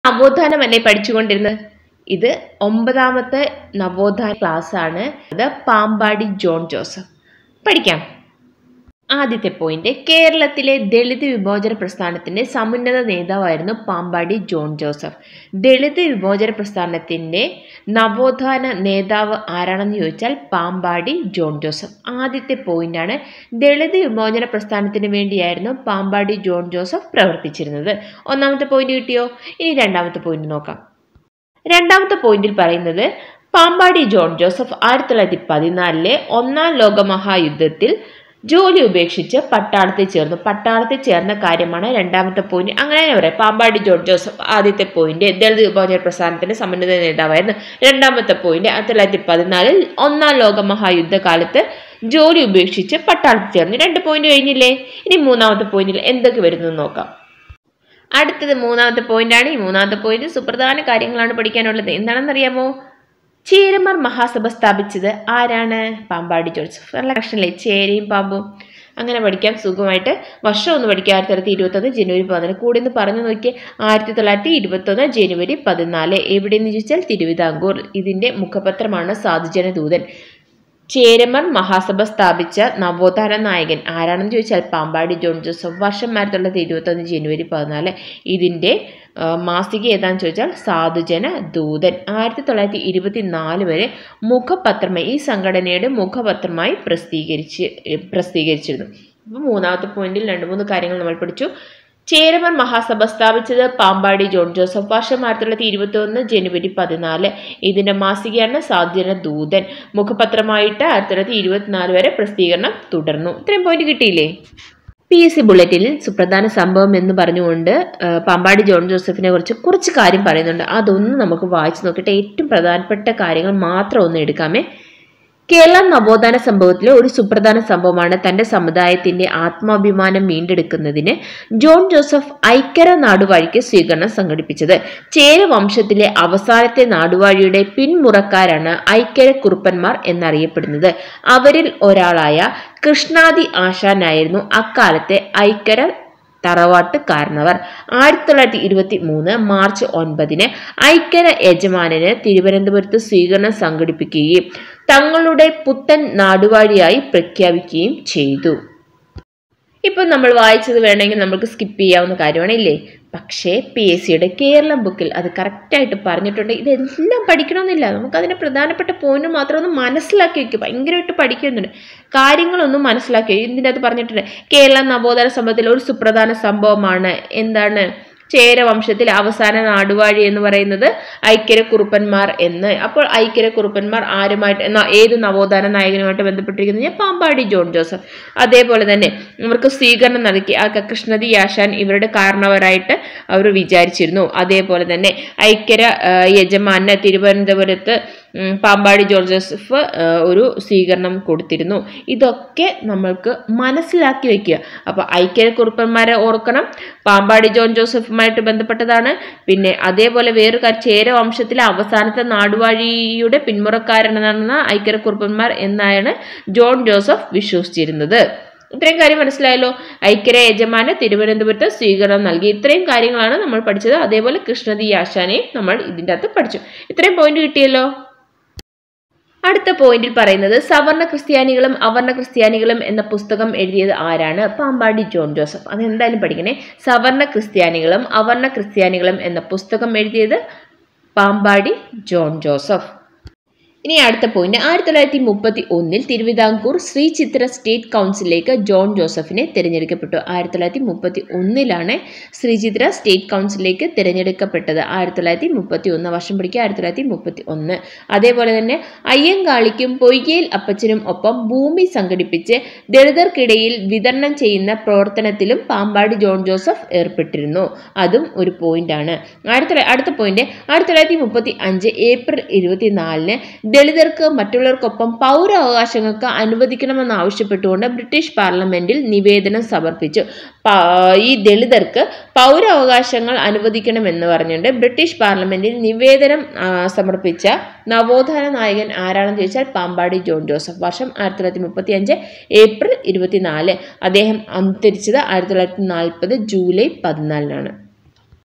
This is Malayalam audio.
നവോത്ഥാനമല്ലേ പഠിച്ചുകൊണ്ടിരുന്നത് ഇത് ഒമ്പതാമത്തെ നവോത്ഥാന ക്ലാസ് ആണ് ഇത് പാമ്പാടി ജോൺ ജോസഫ് പഠിക്കാം ആദ്യത്തെ പോയിന്റ് കേരളത്തിലെ ദളിത് വിമോചന പ്രസ്ഥാനത്തിന്റെ സമുന്നത നേതാവായിരുന്നു പാമ്പാടി ജോൺ ജോസഫ് ദളിത് വിമോചന പ്രസ്ഥാനത്തിന്റെ നവോത്ഥാന നേതാവ് ആരാണെന്ന് ചോദിച്ചാൽ പാമ്പാടി ജോൺ ജോസഫ് ആദ്യത്തെ പോയിന്റാണ് ദളിത് വിമോചന പ്രസ്ഥാനത്തിന് വേണ്ടിയായിരുന്നു പാമ്പാടി ജോൺ ജോസഫ് പ്രവർത്തിച്ചിരുന്നത് ഒന്നാമത്തെ പോയിന്റ് കിട്ടിയോ ഇനി രണ്ടാമത്തെ പോയിന്റ് നോക്കാം രണ്ടാമത്തെ പോയിന്റിൽ പറയുന്നത് പാമ്പാടി ജോൺ ജോസഫ് ആയിരത്തി തൊള്ളായിരത്തി പതിനാലിലെ ഒന്നാം ലോക മഹായുദ്ധത്തിൽ ജോലി ഉപേക്ഷിച്ച് പട്ടാളത്തിൽ ചേർന്നു പട്ടാളത്തിൽ ചേർന്ന കാര്യമാണ് രണ്ടാമത്തെ പോയിന്റ് അങ്ങനെ തന്നെ പറയാം പാമ്പാടി ജോൺ ജോസഫ് ആദ്യത്തെ പോയിന്റ് ദളിത് വിമോചന പ്രസ്ഥാനത്തിന്റെ സമന്വിത നേതാവായിരുന്നു രണ്ടാമത്തെ പോയിന്റ് ആയിരത്തി തൊള്ളായിരത്തി പതിനാലിൽ ഒന്നാം ലോക മഹായുദ്ധകാലത്ത് ജോലി ഉപേക്ഷിച്ച് പട്ടാളത്തിൽ ചേർന്നു രണ്ട് പോയിന്റ് കഴിഞ്ഞില്ലേ ഇനി മൂന്നാമത്തെ പോയിന്റിൽ എന്തൊക്കെ വരുന്നു നോക്കാം അടുത്തത് മൂന്നാമത്തെ പോയിന്റാണ് ഈ മൂന്നാമത്തെ പോയിന്റ് സുപ്രധാന കാര്യങ്ങളാണ് പഠിക്കാനുള്ളത് എന്താണെന്നറിയാമോ ചേരമർ മഹാസഭ സ്ഥാപിച്ചത് ആരാണ് പാമ്പാടി ജോസഫ് നല്ല കഷ്ടല്ലേ ചേരയും പാമ്പും അങ്ങനെ പഠിക്കാം സുഖമായിട്ട് വർഷം ഒന്ന് പഠിക്കുക ആയിരത്തി തൊള്ളായിരത്തി ഇരുപത്തൊന്ന് ജനുവരി പതിനാല് കൂടെ നിന്ന് പറഞ്ഞു നോക്കിയേ ആയിരത്തി തൊള്ളായിരത്തി ഇരുപത്തൊന്ന് ജനുവരി പതിനാല് എവിടെയെന്ന് ചോദിച്ചാൽ തിരുവിതാംകൂർ ഇതിൻ്റെ മുഖപത്രമാണ് സാധുജന ദൂതൻ ചേരമർ മഹാസഭ സ്ഥാപിച്ച നവോത്ഥാന നായകൻ ആരാണെന്ന് ചോദിച്ചാൽ പാമ്പാടി ജോൺ ജോസഫ് വർഷം ആയിരത്തി തൊള്ളായിരത്തി ഇരുപത്തൊന്ന് ജനുവരി പതിനാല് ഇതിൻ്റെ ആ, മാസിക ഏതാണെന്ന് ചോദിച്ചാൽ സാധുജന ദൂതൻ ആയിരത്തി തൊള്ളായിരത്തി ഇരുപത്തി നാല് വരെ മുഖപത്രമായി ഈ സംഘടനയുടെ മുഖപത്രമായി പ്രസിദ്ധീകരിച്ച് പ്രസിദ്ധീകരിച്ചിരുന്നു അപ്പോൾ മൂന്നാമത്തെ പോയിന്റിൽ രണ്ട് മൂന്ന് കാര്യങ്ങൾ നമ്മൾ പഠിച്ചു ചേരമൻ മഹാസഭ സ്ഥാപിച്ചത് പാമ്പാടി ജോൺ ജോസഫ് വർഷം ആയിരത്തി തൊള്ളായിരത്തി ഇരുപത്തി ഒന്ന് ജനുവരി പതിനാല് ഇതിന്റെ മാസികയാണ് സാധ്യന ദൂതൻ മുഖപത്രമായിട്ട് ആയിരത്തി തൊള്ളായിരത്തി ഇരുപത്തിനാല് വരെ പ്രസിദ്ധീകരണം തുടർന്നു ഇത്രയും പോയിന്റ് കിട്ടിയില്ലേ പി എസ് സി ബുള്ളറ്റിനിൽ സുപ്രധാന സംഭവം എന്ന് പറഞ്ഞുകൊണ്ട് ആ, പാമ്പാടി ജോൺ ജോസഫിനെ കുറിച്ച് കുറച്ച് കാര്യം പറയുന്നുണ്ട് അതൊന്ന് നമുക്ക് വായിച്ചു നോക്കിയിട്ട് ഏറ്റവും പ്രധാനപ്പെട്ട കാര്യങ്ങൾ മാത്രം ഒന്ന് എടുക്കാമേ കേരള നവോത്ഥാന സംഭവത്തിലെ ഒരു സുപ്രധാന സംഭവമാണ് തന്റെ സമുദായത്തിന്റെ ആത്മാഭിമാനം വീണ്ടെടുക്കുന്നതിന് ജോൺ ജോസഫ് ഐക്യര നാടുവാഴിക്ക് സ്വീകരണം സംഘടിപ്പിച്ചത് ചേര വംശത്തിലെ അവസാനത്തെ നാടുവാഴിയുടെ പിന്മുറക്കാരാണ് ഐക്യര കുറുപ്പന്മാർ എന്നറിയപ്പെടുന്നത് അവരിൽ ഒരാളായ കൃഷ്ണാദി ആശാനായിരുന്നു അക്കാലത്തെ ഐക്യര തറവാട്ട് കാരണവർ ആയിരത്തി തൊള്ളായിരത്തി ഇരുപത്തി മൂന്ന് മാർച്ച് ഒൻപതിന് ഐക്യര യജമാനന് തിരുവനന്തപുരത്ത് സ്വീകരണം സംഘടിപ്പിക്കുകയും തങ്ങളുടെ പുത്തൻ നാടുവാഴിയായി പ്രഖ്യാപിക്കുകയും ചെയ്തു ഇപ്പം നമ്മൾ വായിച്ചത് വേണമെങ്കിൽ നമുക്ക് സ്കിപ്പ് ചെയ്യാവുന്ന കാര്യമാണ് ഇല്ലേ പക്ഷേ പി എസ് സിയുടെ കേരളം ബുക്കിൽ അത് കറക്റ്റായിട്ട് പറഞ്ഞിട്ടുണ്ട് ഇതെല്ലാം പഠിക്കണമെന്നില്ല നമുക്ക് അതിൻ്റെ പ്രധാനപ്പെട്ട പോയിന്റ് മാത്രം ഒന്ന് മനസ്സിലാക്കി വെക്കും ഭയങ്കരമായിട്ട് പഠിക്കുന്നുണ്ട് കാര്യങ്ങളൊന്നും മനസ്സിലാക്കി വെക്കും. ഇതിൻ്റെ അത് പറഞ്ഞിട്ടുണ്ട് കേരള നവോത്ഥാന സംഭവത്തിൽ ഒരു സുപ്രധാന സംഭവമാണ് എന്താണ് ചേര വംശത്തിൽ അവസാന നാടുവാഴി എന്ന് പറയുന്നത് ഐക്യര കുറുപ്പന്മാർ എന്ന് അപ്പോൾ ഐക്യര കുറുപ്പന്മാർ ആരുമായിട്ട് ന- ഏത് നവോത്ഥാന നായകനുമായിട്ട് ബന്ധപ്പെട്ടിരിക്കുന്നത് ഞാൻ പാമ്പാടി ജോൺ ജോസഫ് അതേപോലെ തന്നെ ഇവർക്ക് സ്വീകരണം നൽകി ആ കൃഷ്ണതി ആശാൻ ഇവരുടെ കാരണവരായിട്ട് അവർ വിചാരിച്ചിരുന്നു അതേപോലെ തന്നെ ഐക്യര ആ, യജമാന് തിരുവനന്തപുരത്ത് ഉം, പാമ്പാടി ജോൺ ജോസഫ് ആ, ഒരു സ്വീകരണം കൊടുത്തിരുന്നു ഇതൊക്കെ നമ്മൾക്ക് മനസ്സിലാക്കി വെക്കുക അപ്പോൾ ഐക്യര കുറുപ്പന്മാരെ ഓർക്കണം പാമ്പാടി ജോൺ ജോസഫുമായിട്ട് ബന്ധപ്പെട്ടതാണ് പിന്നെ അതേപോലെ വേറൊരു കാര്യം ചേര വംശത്തിലെ അവസാനത്തെ നാടുവാഴിയുടെ പിന്മുറക്കാരനാണെന്ന ഐക്യര കുറുപ്പന്മാർ എന്നാണ് ജോൺ ജോസഫ് വിശ്വസിച്ചിരുന്നത് ഇത്രയും കാര്യം മനസ്സിലായല്ലോ ഐക്യര യജമാന് തിരുവനന്തപുരത്ത് സ്വീകരണം നൽകി ഇത്രയും കാര്യങ്ങളാണ് നമ്മൾ പഠിച്ചത് അതേപോലെ കൃഷ്ണതി ആശാനെയും നമ്മൾ ഇതിൻ്റെ അകത്ത് പഠിച്ചു ഇത്രയും പോയിന്റ് കിട്ടിയല്ലോ അടുത്ത പോയിന്റിൽ പറയുന്നത് സവർണ ക്രിസ്ത്യാനികളും അവർണ ക്രിസ്ത്യാനികളും എന്ന പുസ്തകം എഴുതിയത് ആരാണ് പാമ്പാടി ജോൺ ജോസഫ് അതെന്തായാലും പഠിക്കണേ സവർണ ക്രിസ്ത്യാനികളും അവർണ ക്രിസ്ത്യാനികളും എന്ന പുസ്തകം എഴുതിയത് പാമ്പാടി ജോൺ ജോസഫ് ഇനി അടുത്ത പോയിന്റ് ആയിരത്തി തൊള്ളായിരത്തി മുപ്പത്തി ഒന്നിൽ തിരുവിതാംകൂർ ശ്രീ ചിത്ര സ്റ്റേറ്റ് കൗൺസിലിലേക്ക് ജോൺ ജോസഫിനെ തിരഞ്ഞെടുക്കപ്പെട്ടു ആയിരത്തി തൊള്ളായിരത്തി മുപ്പത്തി ഒന്നിലാണ് ശ്രീ ചിത്ര സ്റ്റേറ്റ് കൗൺസിലിലേക്ക് തിരഞ്ഞെടുക്കപ്പെട്ടത് ആയിരത്തി തൊള്ളായിരത്തി മുപ്പത്തി ഒന്ന് വർഷം പിടിക്കുക ആയിരത്തി തൊള്ളായിരത്തി മുപ്പത്തി ഒന്ന് അതേപോലെ തന്നെ അയ്യങ്കാളിക്കും പൊയ്കയിൽ അപ്പച്ചനും ഒപ്പം ഭൂമി സംഘടിപ്പിച്ച് ദളിതർക്കിടയിൽ വിതരണം ചെയ്യുന്ന പ്രവർത്തനത്തിലും പാമ്പാടി ജോൺ ജോസഫ് ഏർപ്പെട്ടിരുന്നു അതും ഒരു പോയിന്റാണ് ആയിരത്തി തൊള്ളാ- അടുത്ത പോയിന്റ് ആയിരത്തി തൊള്ളായിരത്തി മുപ്പത്തി അഞ്ച് ഏപ്രിൽ ഇരുപത്തിനാലിന് ദളിതർക്ക് മറ്റുള്ളവർക്കൊപ്പം പൗരാവകാശങ്ങൾക്ക് അനുവദിക്കണമെന്ന് ആവശ്യപ്പെട്ടുകൊണ്ട് ബ്രിട്ടീഷ് പാർലമെന്റിൽ നിവേദനം സമർപ്പിച്ചു പ- ഈ ദളിതർക്ക് പൗരാവകാശങ്ങൾ അനുവദിക്കണമെന്ന് പറഞ്ഞുകൊണ്ട് ബ്രിട്ടീഷ് പാർലമെന്റിൽ നിവേദനം ആ, സമർപ്പിച്ച നവോത്ഥാന നായകൻ ആരാണെന്ന് ചോദിച്ചാൽ പാമ്പാടി ജോൺ ജോസഫ് വർഷം ആയിരത്തി തൊള്ളായിരത്തി മുപ്പത്തി അഞ്ച് ഏപ്രിൽ ഇരുപത്തിനാല് അദ്ദേഹം അന്തരിച്ചത് ആയിരത്തി തൊള്ളായിരത്തി നാൽപ്പത് ജൂലൈ പതിനാലിനാണ്